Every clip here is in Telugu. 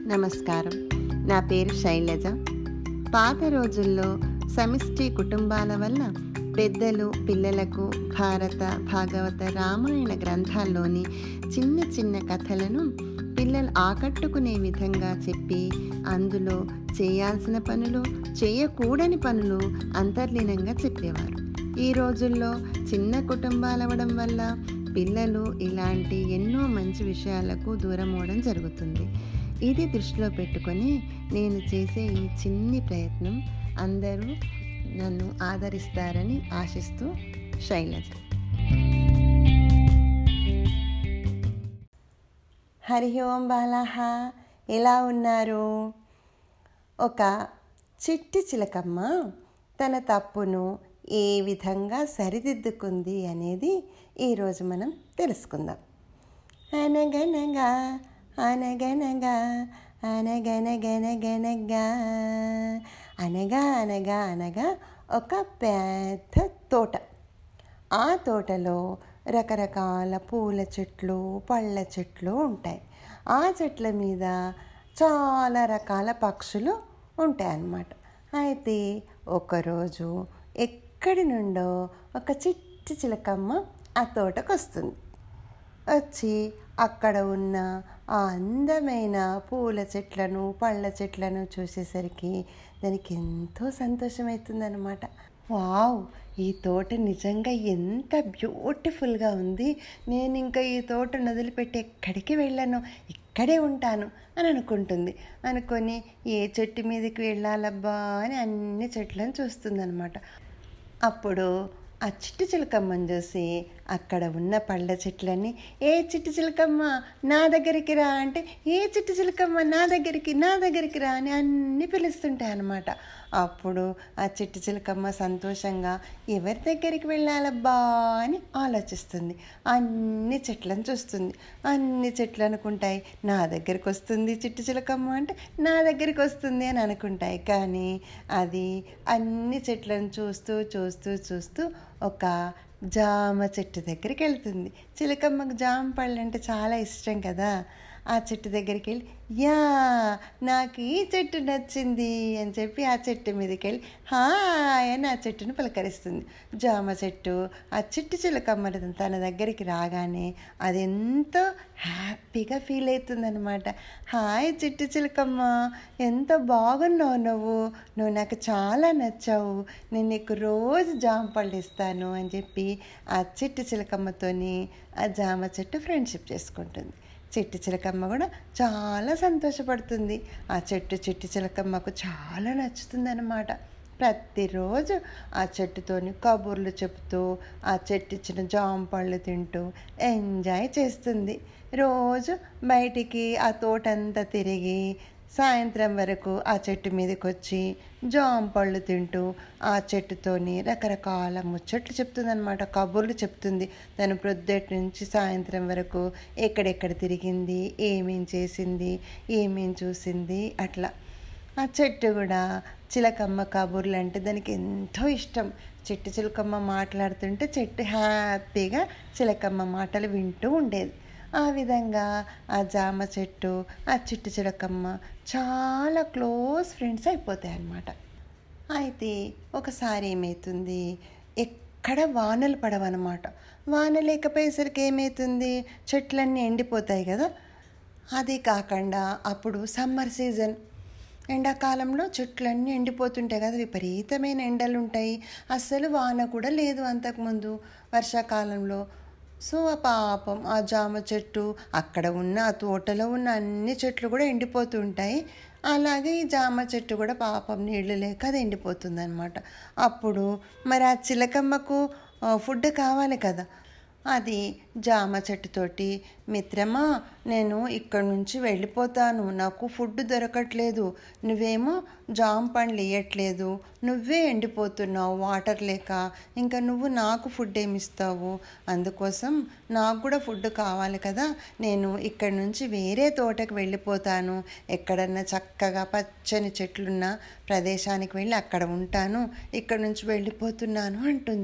నమస్కారం నా పేరు శైలజ పాత రోజుల్లో సమిష్టి కుటుంబాల వల్ల పెద్దలు పిల్లలకు భారత భాగవత రామాయణ గ్రంథాల్లోని చిన్న చిన్న కథలను పిల్లలు ఆకట్టుకునే విధంగా చెప్పి అందులో చేయాల్సిన పనులు చేయకూడని పనులు అంతర్లీనంగా చెప్పేవారు ఈ రోజుల్లో చిన్న కుటుంబాలవడం వల్ల పిల్లలు ఇలాంటి ఎన్నో మంచి విషయాలకు దూరం అవడం జరుగుతుంది ఇది దృష్టిలో పెట్టుకొని నేను చేసే ఈ చిన్ని ప్రయత్నం అందరూ నన్ను ఆదరిస్తారని ఆశిస్తూ శైలజ హరి ఓం బాలాహ ఎలా ఉన్నారు ఒక చిట్టి చిలకమ్మ తన తప్పును ఏ విధంగా సరిదిద్దుకుంది అనేది ఈరోజు మనం తెలుసుకుందాం అనగనగా అనగనగా అనగనగనగనగా అనగా అనగా అనగా ఒక పెద్ద తోట ఆ తోటలో రకరకాల పూల చెట్లు పళ్ళ చెట్లు ఉంటాయి ఆ చెట్ల మీద చాలా రకాల పక్షులు ఉంటాయి అన్నమాట అయితే ఒకరోజు ఎక్కడి నుండో ఒక చిట్టి చిలకమ్మ ఆ తోటకు వస్తుంది వచ్చి అక్కడ ఉన్న ఆ అందమైన పూల చెట్లను పళ్ళ చెట్లను చూసేసరికి దానికి ఎంతో సంతోషమవుతుందన్నమాట వావ్ ఈ తోట నిజంగా ఎంత బ్యూటిఫుల్గా ఉంది నేను ఇంకా ఈ తోటను వదిలిపెట్టి ఎక్కడికి వెళ్ళాను ఇక్కడే ఉంటాను అని అనుకుంటుంది అనుకొని ఏ చెట్టు మీదకి వెళ్ళాలబ్బా అని అన్ని చెట్లను చూస్తుందన్నమాట అప్పుడు ఆ చిట్టి చిలకమ్మని చూసి అక్కడ ఉన్న పళ్ళ చెట్లన్నీ ఏ చిట్టి చిలకమ్మ నా దగ్గరికి రా అంటే ఏ చిట్టి చిలకమ్మ నా దగ్గరికి నా దగ్గరికి రా అని అన్నీ పిలుస్తుంటాయి అన్నమాట అప్పుడు ఆ చిట్టి చిలకమ్మ సంతోషంగా ఎవరి దగ్గరికి వెళ్ళాలబ్బా అని ఆలోచిస్తుంది అన్ని చెట్లను చూస్తుంది అన్ని చెట్లు అనుకుంటాయి నా దగ్గరికి వస్తుంది చిట్టి చిలకమ్మ అంటే నా దగ్గరికి వస్తుంది అని అనుకుంటాయి కానీ అది అన్ని చెట్లను చూస్తూ చూస్తూ చూస్తూ ఒక జామ చెట్టు దగ్గరికి వెళ్తుంది చిలకమ్మకు జామ పళ్ళు అంటే చాలా ఇష్టం కదా ఆ చెట్టు దగ్గరికి వెళ్ళి యా నాకు ఈ చెట్టు నచ్చింది అని చెప్పి ఆ చెట్టు మీదకి వెళ్ళి హాయ్ అని ఆ చెట్టును పలకరిస్తుంది జామ చెట్టు ఆ చిట్టు చిలకమ్మ తన దగ్గరికి రాగానే అది ఎంతో హ్యాపీగా ఫీల్ అవుతుందనమాట హాయ్ చిట్టు చిలకమ్మ ఎంత బాగున్నావు నువ్వు నువ్వు నాకు చాలా నచ్చావు నేను నీకు రోజు జామ పళ్ళు ఇస్తాను అని చెప్పి ఆ చిట్టు చిలకమ్మతోని ఆ జామ చెట్టు ఫ్రెండ్షిప్ చేసుకుంటుంది చెట్టు చిలకమ్మ కూడా చాలా సంతోషపడుతుంది ఆ చెట్టు చెట్టు చిలకమ్మకు చాలా నచ్చుతుంది అనమాట ప్రతిరోజు ఆ చెట్టుతోని కబుర్లు చెప్తూ ఆ చెట్టు ఇచ్చిన జామ పళ్ళు తింటూ ఎంజాయ్ చేస్తుంది రోజు బయటికి ఆ తోటంతా తిరిగి సాయంత్రం వరకు ఆ చెట్టు మీదకి వచ్చి జామ పళ్ళు తింటూ ఆ చెట్టుతోని రకరకాల ముచ్చట్లు చెప్తుందనమాట కబుర్లు చెప్తుంది తను ప్రొద్దుటి నుంచి సాయంత్రం వరకు ఎక్కడెక్కడ తిరిగింది ఏమేం చేసింది ఏమేం చూసింది అట్లా ఆ చెట్టు కూడా చిలకమ్మ కబుర్లు అంటే దానికి ఎంతో ఇష్టం చెట్టు చిలకమ్మ మాట్లాడుతుంటే చెట్టు హ్యాపీగా చిలకమ్మ మాటలు వింటూ ఉండేది ఆ విధంగా ఆ జామ చెట్టు ఆ చిట్టు చిలకమ్మ చాలా క్లోజ్ ఫ్రెండ్స్ అయిపోతాయి అన్నమాట అయితే ఒకసారి ఏమవుతుంది ఎక్కడ వానలు పడవన్నమాట వాన లేకపోయేసరికి ఏమవుతుంది చెట్లన్నీ ఎండిపోతాయి కదా అది కాకుండా అప్పుడు సమ్మర్ సీజన్ ఎండాకాలంలో చెట్లన్నీ ఎండిపోతుంటాయి కదా విపరీతమైన ఎండలు ఉంటాయి అస్సలు వాన కూడా లేదు అంతకుముందు వర్షాకాలంలో సో ఆ పాపం ఆ జామ చెట్టు అక్కడ ఉన్న ఆ తోటలో ఉన్న అన్ని చెట్లు కూడా ఎండిపోతుంటాయి అలాగే ఈ జామ చెట్టు కూడా పాపం నీళ్లు లేక అది ఎండిపోతుంది అనమాట అప్పుడు మరి ఆ చిలకమ్మకు ఫుడ్ కావాలి కదా అది జామ చెట్టుతోటి మిత్రమా నేను ఇక్కడి నుంచి వెళ్ళిపోతాను నాకు ఫుడ్ దొరకట్లేదు నువ్వేమో జామ పండ్లు ఇవ్వట్లేదు నువ్వే ఎండిపోతున్నావు వాటర్ లేక ఇంకా నువ్వు నాకు ఫుడ్ ఏమి ఇస్తావు అందుకోసం నాకు కూడా ఫుడ్ కావాలి కదా నేను ఇక్కడి నుంచి వేరే తోటకు వెళ్ళిపోతాను ఎక్కడన్నా చక్కగా పచ్చని చెట్లున్న ప్రదేశానికి వెళ్ళి అక్కడ ఉంటాను ఇక్కడ నుంచి వెళ్ళిపోతున్నాను అంటుంది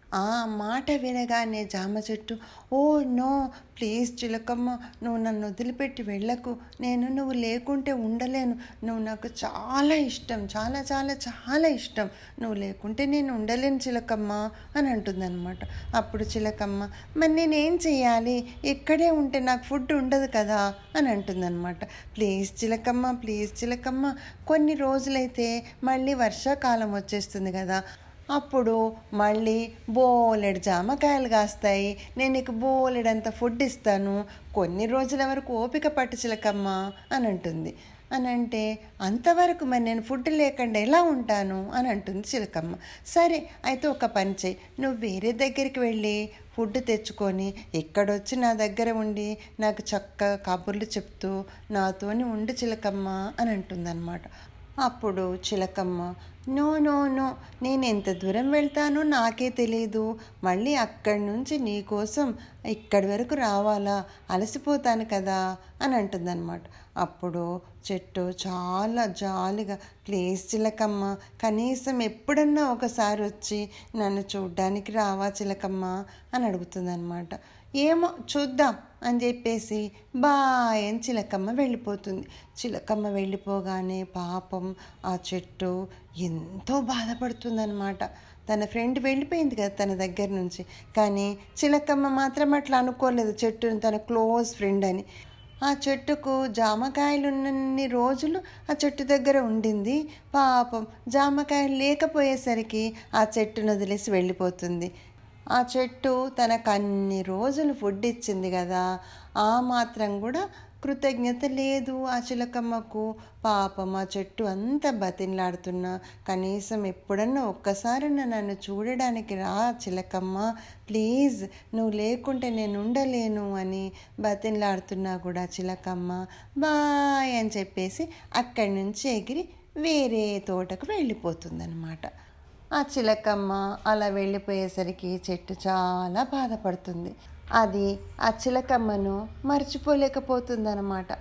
ఆ మాట వినగానే జామ చెట్టు ఓ నో ప్లీజ్ చిలకమ్మ నువ్వు నన్ను వదిలిపెట్టి వెళ్ళకు నేను నువ్వు లేకుంటే ఉండలేను నువ్వు నాకు చాలా ఇష్టం చాలా చాలా చాలా ఇష్టం నువ్వు లేకుంటే నేను ఉండలేను చిలకమ్మ అని అంటుందన్నమాట అప్పుడు చిలకమ్మ మరి నేనేం చెయ్యాలి ఇక్కడే ఉంటే నాకు ఫుడ్ ఉండదు కదా అని అంటుందన్నమాట ప్లీజ్ చిలకమ్మ ప్లీజ్ చిలకమ్మ కొన్ని రోజులైతే మళ్ళీ వర్షాకాలం వచ్చేస్తుంది కదా అప్పుడు మళ్ళీ బోలెడు జామకాయలు కాస్తాయి నేను నీకు బోలెడంత ఫుడ్ ఇస్తాను కొన్ని రోజుల వరకు ఓపిక పట్టు చిలకమ్మ అని అంటుంది అని అంటే అంతవరకు మరి నేను ఫుడ్ లేకుండా ఎలా ఉంటాను అని అంటుంది చిలకమ్మ సరే అయితే ఒక పని చెయ్యి నువ్వు వేరే దగ్గరికి వెళ్ళి ఫుడ్ తెచ్చుకొని ఇక్కడొచ్చి నా దగ్గర ఉండి నాకు చక్కగా కబుర్లు చెప్తూ నాతోని ఉండు చిలకమ్మ అని అంటుందన్నమాట అప్పుడు చిలకమ్మ నో నో నో నేను ఎంత దూరం వెళ్తానో నాకే తెలియదు మళ్ళీ అక్కడి నుంచి నీకోసం ఇక్కడి వరకు రావాలా అలసిపోతాను కదా అని అంటుందన్నమాట అప్పుడు చెట్టు చాలా జాలిగా ప్లీజ్ చిలకమ్మ కనీసం ఎప్పుడన్నా ఒకసారి వచ్చి నన్ను చూడ్డానికి రావా చిలకమ్మ అని అడుగుతుందన్నమాట ఏమో చూద్దాం అని చెప్పేసి బాయ్ అని చిలకమ్మ వెళ్ళిపోతుంది చిలకమ్మ వెళ్ళిపోగానే పాపం ఆ చెట్టు ఎంతో బాధపడుతుందన్నమాట తన ఫ్రెండ్ వెళ్ళిపోయింది కదా తన దగ్గర నుంచి కానీ చిలకమ్మ మాత్రం అట్లా అనుకోలేదు చెట్టుని తన క్లోజ్ ఫ్రెండ్ అని ఆ చెట్టుకు జామకాయలు ఉన్నన్ని రోజులు ఆ చెట్టు దగ్గర ఉండింది పాపం జామకాయలు లేకపోయేసరికి ఆ చెట్టును వదిలేసి వెళ్ళిపోతుంది ఆ చెట్టు తనకు అన్ని రోజులు ఫుడ్ ఇచ్చింది కదా ఆ మాత్రం కూడా కృతజ్ఞత లేదు ఆ చిలకమ్మకు పాపం ఆ చెట్టు అంత బతిన్లాడుతున్నా కనీసం ఎప్పుడన్నా ఒక్కసారన్నా నన్ను చూడడానికి రా చిలకమ్మ ప్లీజ్ నువ్వు లేకుంటే నేను ఉండలేను అని బతిన్లాడుతున్నా కూడా చిలకమ్మ బాయ్ అని చెప్పేసి అక్కడి నుంచి ఎగిరి వేరే తోటకు వెళ్ళిపోతుందన్నమాట ఆ చిలకమ్మ అలా వెళ్ళిపోయేసరికి చెట్టు చాలా బాధపడుతుంది అది ఆ చిలకమ్మను మర్చిపోలేకపోతుందన్నమాట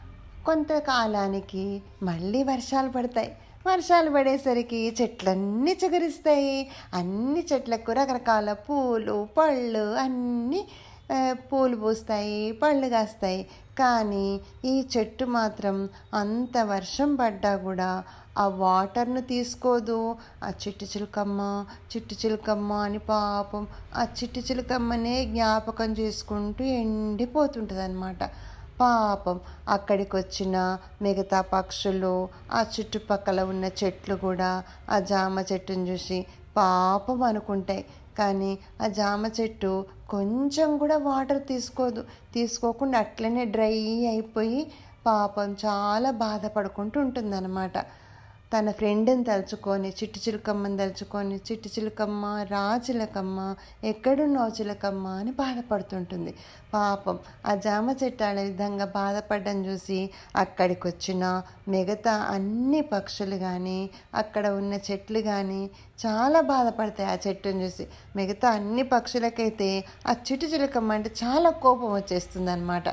కొంతకాలానికి మళ్ళీ వర్షాలు పడతాయి వర్షాలు పడేసరికి చెట్లన్నీ చిగురిస్తాయి అన్ని చెట్లకు రకరకాల పూలు పళ్ళు అన్నీ ఆ, పూలు పూస్తాయి పళ్ళు కాస్తాయి కానీ ఈ చెట్టు మాత్రం అంత వర్షం పడ్డా కూడా ఆ వాటర్ను తీసుకోదు ఆ చిట్టు చిలుకమ్మ చిట్టు చిలుకమ్మ అని పాపం ఆ చిట్టు చిలుకమ్మనే జ్ఞాపకం చేసుకుంటూ ఎండిపోతుంటుంది అనమాట పాపం అక్కడికి వచ్చిన మిగతా పక్షులు ఆ చుట్టుపక్కల ఉన్న చెట్లు కూడా ఆ జామ చెట్టును చూసి పాపం అనుకుంటాయి కానీ ఆ జామ చెట్టు కొంచెం కూడా వాటర్ తీసుకోదు తీసుకోకుండా అట్లనే డ్రై అయిపోయి పాపం చాలా బాధపడుకుంటూ ఉంటుందన్నమాట తన ఫ్రెండ్ని తలుచుకొని చిట్టు చిలుకమ్మని తలుచుకొని చిట్టు చిలుకమ్మ రా చిలకమ్మ ఎక్కడున్నావు చిలకమ్మ అని బాధపడుతుంటుంది పాపం ఆ జామ చెట్టు అనే విధంగా బాధపడడం చూసి అక్కడికి వచ్చిన మిగతా అన్ని పక్షులు కానీ అక్కడ ఉన్న చెట్లు కానీ చాలా బాధపడతాయి ఆ చెట్టుని చూసి మిగతా అన్ని పక్షులకైతే ఆ చిట్టు చిలుకమ్మ అంటే చాలా కోపం వచ్చేస్తుంది అనమాట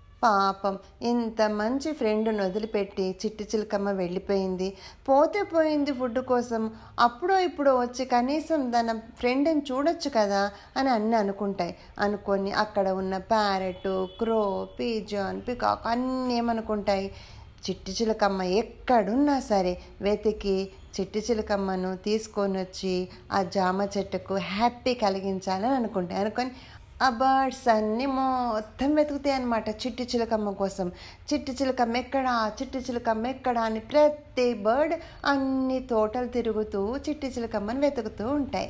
పాపం ఇంత మంచి ఫ్రెండ్ను వదిలిపెట్టి చిట్టి చిలకమ్మ వెళ్ళిపోయింది పోతే పోయింది ఫుడ్ కోసం అప్పుడో ఇప్పుడో వచ్చి కనీసం తన ఫ్రెండ్ని చూడొచ్చు కదా అని అన్నీ అనుకుంటాయి అనుకొని అక్కడ ఉన్న ప్యారెట్ క్రో పీజాన్ పికాక్ అన్నీ ఏమనుకుంటాయి చిట్టి చిలకమ్మ ఎక్కడున్నా సరే వెతికి చిట్టి చిలకమ్మను తీసుకొని వచ్చి ఆ జామ చెట్టుకు హ్యాపీ కలిగించాలని అనుకుంటాయి అనుకొని ఆ బర్డ్స్ అన్నీ మొత్తం వెతుకుతాయి అనమాట చిట్టి చిలకమ్మ కోసం చిట్టి చిలకమ్మ ఎక్కడా చిట్టి చిలకమ్మ ఎక్కడా అని ప్రతి బర్డ్ అన్ని తోటలు తిరుగుతూ చిట్టి చిలకమ్మని వెతుకుతూ ఉంటాయి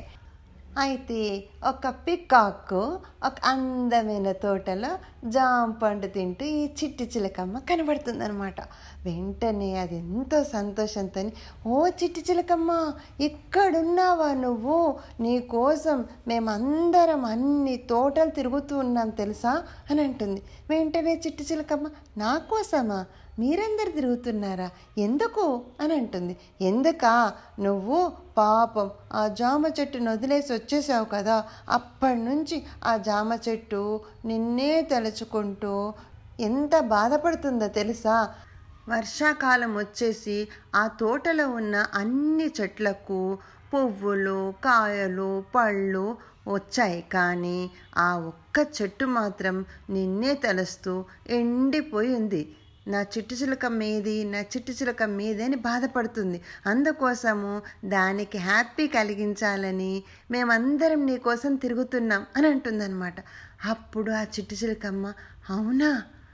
అయితే ఒక పికాక్ ఒక అందమైన తోటలో జామ పండు తింటూ ఈ చిట్టి చిలకమ్మ కనబడుతుందనమాట వెంటనే అది ఎంతో సంతోషంతో ఓ చిట్టి చిలకమ్మ ఇక్కడున్నావా నువ్వు నీ కోసం మేమందరం అన్ని తోటలు తిరుగుతూ ఉన్నాం తెలుసా అని అంటుంది వెంటనే చిట్టి చిలకమ్మ నా కోసమా మీరందరు తిరుగుతున్నారా ఎందుకు అని అంటుంది ఎందుకా నువ్వు పాపం ఆ జామ చెట్టును వదిలేసి వచ్చేసావు కదా అప్పటి నుంచి ఆ జామ చెట్టు నిన్నే తలుచుకుంటూ ఎంత బాధపడుతుందో తెలుసా వర్షాకాలం వచ్చేసి ఆ తోటలో ఉన్న అన్ని చెట్లకు పువ్వులు కాయలు పళ్ళు వచ్చాయి కానీ ఆ ఒక్క చెట్టు మాత్రం నిన్నే తలుస్తూ ఎండిపోయి ఉంది నా చిట్టు చిలుక మీది నా చిట్టు చిలుక మీది అని బాధపడుతుంది అందుకోసము దానికి హ్యాపీ కలిగించాలని మేమందరం నీ కోసం తిరుగుతున్నాం అని అంటుందన్నమాట అప్పుడు ఆ చిట్టు చిలుకమ్మ అవునా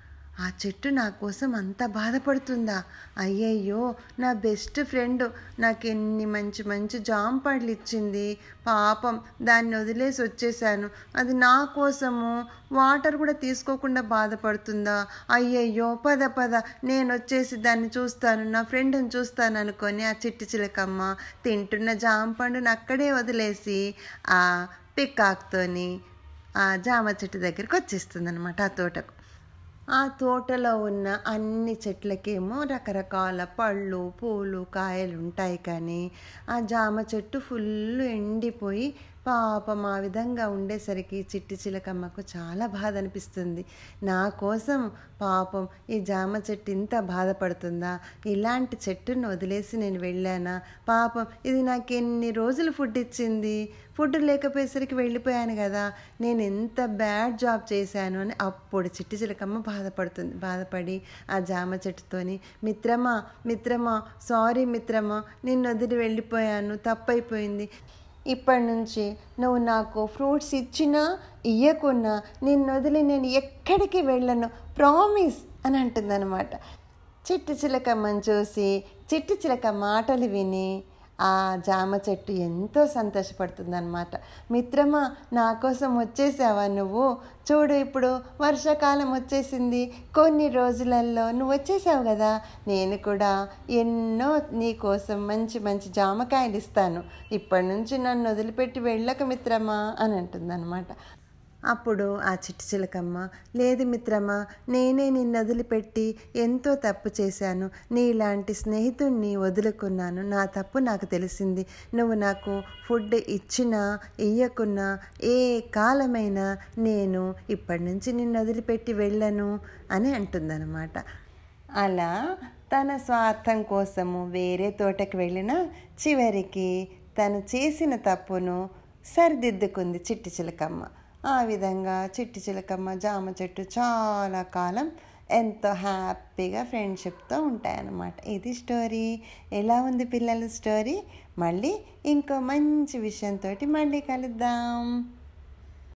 ఆ చెట్టు నా కోసం అంత బాధపడుతుందా అయ్యయ్యో నా బెస్ట్ ఫ్రెండ్ నాకు ఎన్ని మంచి మంచి జామ పళ్ళు ఇచ్చింది పాపం దాన్ని వదిలేసి వచ్చేసాను అది నా కోసము వాటర్ కూడా తీసుకోకుండా బాధపడుతుందా అయ్యయ్యో పద పద నేను వచ్చేసి దాన్ని చూస్తాను నా ఫ్రెండ్ని చూస్తాను అనుకొని ఆ చిట్టి చిలకమ్మ తింటున్న జామ పండుని అక్కడే వదిలేసి ఆ పికాక్తోని ఆ జామ చెట్టు దగ్గరికి వచ్చేస్తుంది అనమాట ఆ తోటకు ఆ తోటలో ఉన్న అన్ని చెట్లకేమో రకరకాల పళ్ళు పూలు కాయలు ఉంటాయి కానీ ఆ జామ చెట్టు ఫుల్ ఎండిపోయి పాపం ఆ విధంగా ఉండేసరికి చిట్టి చిలకమ్మకు చాలా బాధ అనిపిస్తుంది నా కోసం పాపం ఈ జామ చెట్టు ఇంత బాధపడుతుందా ఇలాంటి చెట్టును వదిలేసి నేను వెళ్ళానా పాపం ఇది నాకు ఎన్ని రోజులు ఫుడ్ ఇచ్చింది ఫుడ్ లేకపోయేసరికి వెళ్ళిపోయాను కదా నేను ఎంత బ్యాడ్ జాబ్ చేశాను అని అప్పుడు చిట్టి చిలకమ్మ బాధపడుతుంది బాధపడి ఆ జామ చెట్టుతోని మిత్రమా మిత్రమా సారీ మిత్రమా నిన్ను వదిలి వెళ్ళిపోయాను తప్పైపోయింది ఇప్పటి నుంచి నువ్వు నాకు ఫ్రూట్స్ ఇచ్చినా ఇయ్యకున్నా నిన్ను వదిలి నేను ఎక్కడికి వెళ్ళను ప్రామిస్ అని అంటుందన్నమాట చిట్టి చిలకమ్మని చూసి చిట్టి చిలక మాటలు విని ఆ జామ చెట్టు ఎంతో సంతోషపడుతుందన్నమాట మిత్రమా నా కోసం వచ్చేసావా నువ్వు చూడు ఇప్పుడు వర్షాకాలం వచ్చేసింది కొన్ని రోజులలో నువ్వు వచ్చేసావు కదా నేను కూడా ఎన్నో నీ కోసం మంచి మంచి జామకాయలు ఇస్తాను ఇప్పటి నుంచి నన్ను వదిలిపెట్టి వెళ్ళక మిత్రమా అని అంటుందన్నమాట అప్పుడు ఆ చిట్టి చిలకమ్మ లేదు మిత్రమా నేనే నిన్ను వదిలిపెట్టి ఎంతో తప్పు చేశాను నీలాంటి స్నేహితుడిని వదులుకున్నాను నా తప్పు నాకు తెలిసింది నువ్వు నాకు ఫుడ్ ఇచ్చినా ఇయ్యకున్నా ఏ కాలమైనా నేను ఇప్పటి నుంచి నిన్ను వదిలిపెట్టి వెళ్ళను అని అంటుందన్నమాట అలా తన స్వార్థం కోసము వేరే తోటకి వెళ్ళిన చివరికి తను చేసిన తప్పును సరిదిద్దుకుంది చిట్టి చిలకమ్మ ఆ విధంగా చిట్టి చిలకమ్మ జామ చెట్టు చాలా కాలం ఎంతో హ్యాపీగా ఫ్రెండ్షిప్తో ఉంటాయన్నమాట ఇది స్టోరీ ఎలా ఉంది పిల్లల స్టోరీ మళ్ళీ ఇంకో మంచి విషయంతో మళ్ళీ కలుద్దాం